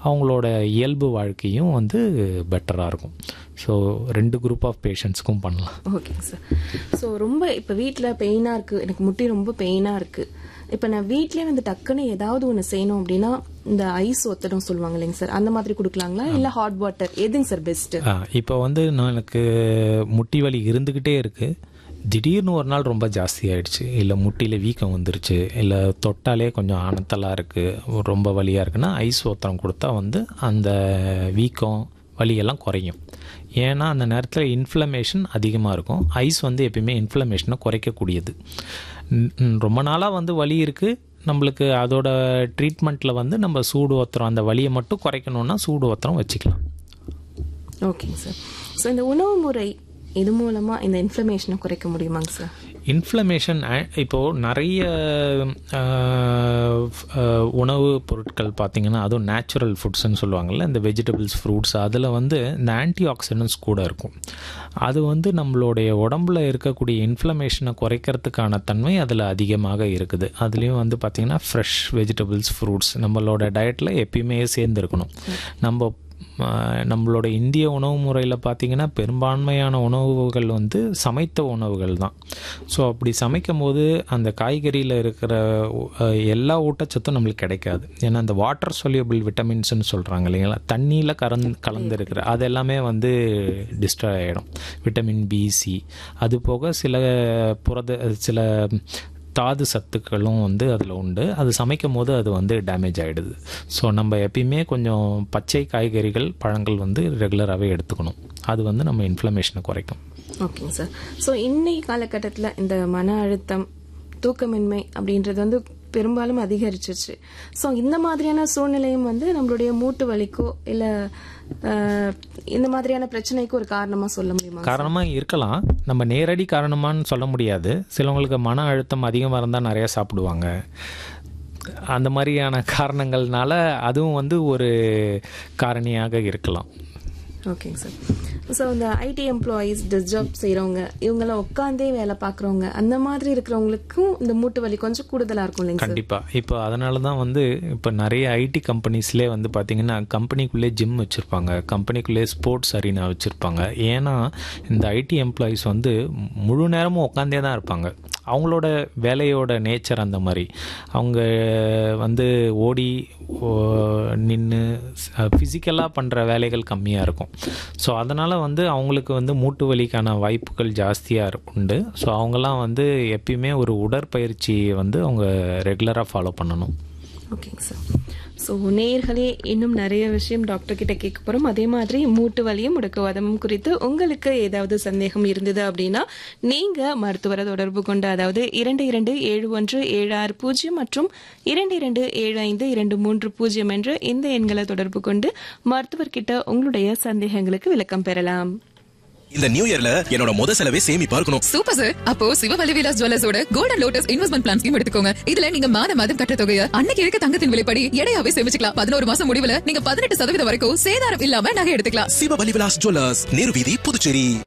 அவங்களோட இயல்பு வாழ்க்கையும் வந்து பெட்டராக இருக்கும் ஸோ ரெண்டு குரூப் ஆஃப் பேஷண்ட்ஸ்க்கும் பண்ணலாம் ஓகேங்க சார் ஸோ ரொம்ப இப்போ வீட்டில் பெயினாக இருக்குது எனக்கு முட்டி ரொம்ப பெயினாக இருக்குது இப்போ நான் வீட்லயே வந்து டக்குன்னு ஏதாவது ஒன்று செய்யணும் அப்படின்னா இந்த ஐஸ் ஒத்தடம் சொல்லுவாங்க இல்லைங்க சார் அந்த மாதிரி கொடுக்கலாங்களா இல்லை ஹாட் வாட்டர் எதுங்க சார் பெஸ்ட்டு இப்போ வந்து நான் எனக்கு முட்டி வலி இருந்துக்கிட்டே இருக்குது திடீர்னு ஒரு நாள் ரொம்ப ஜாஸ்தி ஆயிடுச்சு இல்லை முட்டியில் வீக்கம் வந்துருச்சு இல்லை தொட்டாலே கொஞ்சம் அனத்தலாக இருக்குது ரொம்ப வலியாக இருக்குன்னா ஐஸ் ஒத்தரம் கொடுத்தா வந்து அந்த வீக்கம் வலியெல்லாம் குறையும் ஏன்னா அந்த நேரத்தில் இன்ஃப்ளமேஷன் அதிகமாக இருக்கும் ஐஸ் வந்து எப்பயுமே இன்ஃப்ளமேஷனை குறைக்கக்கூடியது ம், ம், ரொம்ப நாளாக வந்து வலி இருக்குது நம்மளுக்கு அதோட ட்ரீட்மெண்ட்டில் வந்து நம்ம சூடு ஒத்தரம் அந்த வலியை மட்டும் குறைக்கணுன்னா சூடு ஒத்தரம் வச்சுக்கலாம் ஓகேங்க சார் ஸோ இந்த உணவு முறை இது மூலமா இந்த இன்ஃப்ளமேஷனை குறைக்க முடியுமாங்க சார் இன்ஃப்ளமேஷன் இப்போது நிறைய ஆஹ், ஆஹ், உணவு பொருட்கள் பார்த்திங்கன்னா அதுவும் நேச்சுரல் ஃபுட்ஸ்ன்னு சொல்லுவாங்கள்ல இந்த வெஜிடபிள்ஸ் ஃப்ரூட்ஸ் அதில் வந்து இந்த ஆன்டி ஆக்சிடென்ட்ஸ் கூட இருக்கும் அது வந்து நம்மளுடைய உடம்புல இருக்கக்கூடிய இன்ஃப்ளமேஷனை குறைக்கிறதுக்கான தன்மை அதில் அதிகமாக இருக்குது அதுலேயும் வந்து பார்த்திங்கன்னா ஃப்ரெஷ் வெஜிடபிள்ஸ் ஃப்ரூட்ஸ் நம்மளோட டயட்டில் எப்பயுமே சேர்ந்துருக்கணும் நம்ம ஆஹ் நம்மளோட இந்திய உணவு முறையில் பார்த்திங்கன்னா பெரும்பான்மையான உணவுகள் வந்து சமைத்த உணவுகள் தான் ஸோ அப்படி சமைக்கும் போது அந்த காய்கறியில் இருக்கிற ஆஹ் எல்லா ஊட்டச்சத்தும் நம்மளுக்கு கிடைக்காது ஏன்னா அந்த வாட்டர் சொல்யூபிள் விட்டமின்ஸ்னு சொல்கிறாங்க இல்லைங்களா தண்ணியில் கலந்து கலந்துருக்கிற அது எல்லாமே வந்து டிஸ்ட்ராய் ஆகிடும் விட்டமின் பி சி அது போக சில புரத சில தாது சத்துக்களும் வந்து அதில் உண்டு அது சமைக்கும் போது அது வந்து டேமேஜ் ஆகிடுது ஸோ நம்ம எப்பயுமே கொஞ்சம் பச்சை காய்கறிகள் பழங்கள் வந்து ரெகுலராகவே எடுத்துக்கணும் அது வந்து நம்ம இன்ஃப்ளமேஷனை குறைக்கும் ஓகேங்க சார் ஸோ இன்னைக்கு காலகட்டத்தில் இந்த மன அழுத்தம் தூக்கமின்மை அப்படின்றது வந்து பெரும்பாலும் அதிகரிச்சிருச்சு ஸோ இந்த மாதிரியான சூழ்நிலையும் வந்து நம்மளுடைய மூட்டு வலிக்கோ இல்லை இந்த மாதிரியான பிரச்சனைக்கு ஒரு காரணமாக சொல்ல முடியுமா காரணமாக இருக்கலாம் நம்ம நேரடி காரணமான்னு சொல்ல முடியாது சிலவங்களுக்கு மன அழுத்தம் அதிகமாக இருந்தால் நிறைய சாப்பிடுவாங்க அந்த மாதிரியான காரணங்கள்னால அதுவும் வந்து ஒரு காரணியாக இருக்கலாம் ஓகேங்க சார் ஸோ இந்த ஐடி எம்ப்ளாயீஸ் டிஸ்ஜாப் செய்கிறவங்க இவங்கெல்லாம் உட்காந்தே வேலை பார்க்குறவங்க அந்த மாதிரி இருக்கிறவங்களுக்கும் இந்த மூட்டு வலி கொஞ்சம் கூடுதலாக இருக்கும் இல்லைங்க சார் கண்டிப்பாக இப்போ அதனால தான் வந்து இப்போ நிறைய ஐடி கம்பெனிஸ்லேயே வந்து பார்த்திங்கன்னா கம்பெனிக்குள்ளே ஜிம் வச்சுருப்பாங்க கம்பெனிக்குள்ளே ஸ்போர்ட்ஸ் அரீனா வச்சுருப்பாங்க ஏன்னா இந்த ஐடி எம்ப்ளாயீஸ் வந்து முழு நேரமும் உட்காந்தே தான் இருப்பாங்க அவங்களோட வேலையோட நேச்சர் அந்த மாதிரி அவங்க வந்து ஓடி நின்று ஃபிசிக்கலாக பண்ணுற வேலைகள் கம்மியாக இருக்கும் ஸோ அதனால் வந்து அவங்களுக்கு வந்து மூட்டு வலிக்கான வாய்ப்புகள் ஜாஸ்தியாக உண்டு ஸோ அவங்கெல்லாம் வந்து எப்பயுமே ஒரு உடற்பயிற்சியை வந்து அவங்க ரெகுலராக ஃபாலோ பண்ணணும் ஓகேங்க சார் ஸோ நேர்களே இன்னும் நிறைய விஷயம் டாக்டர் கிட்ட கேட்க போகிறோம் அதே மாதிரி மூட்டு வலியும் முடக்குவாதமும் குறித்து உங்களுக்கு ஏதாவது சந்தேகம் இருந்தது அப்படின்னா நீங்கள் மருத்துவரை தொடர்பு கொண்டு அதாவது இரண்டு இரண்டு ஏழு ஒன்று ஏழு ஆறு பூஜ்ஜியம் மற்றும் இரண்டு இரண்டு ஏழு ஐந்து இரண்டு மூன்று பூஜ்ஜியம் என்ற இந்த எண்களை தொடர்பு கொண்டு மருத்துவர்கிட்ட உங்களுடைய சந்தேகங்களுக்கு விளக்கம் பெறலாம் இந்த நியூ இயர்ல என்னோட முத செலவே சேமிப்பா இருக்கணும் சூப்பர் சார் அப்போ சிவவலி விலாஸ் ஜுவல்லர்ஸோட golden lotus investment plan scheme எடுத்துக்கோங்க இதுல நீங்க மாத மாதம் கட்ட தொகையை அன்னைக்கு இருக்க தங்கத்தின் விலைப்படி எடையாவே சேமிச்சுக்கலாம் பதினோரு மாசம் முடிவுல நீங்க பதினெட்டு சதவீதம் வரைக்கும் சேதாரம் இல்லாம நகை எடுத்துக்கலாம் சிவ பலிவிலாஸ் ஜுவல்லர்ஸ் நேரு வீதி புதுச்சேரி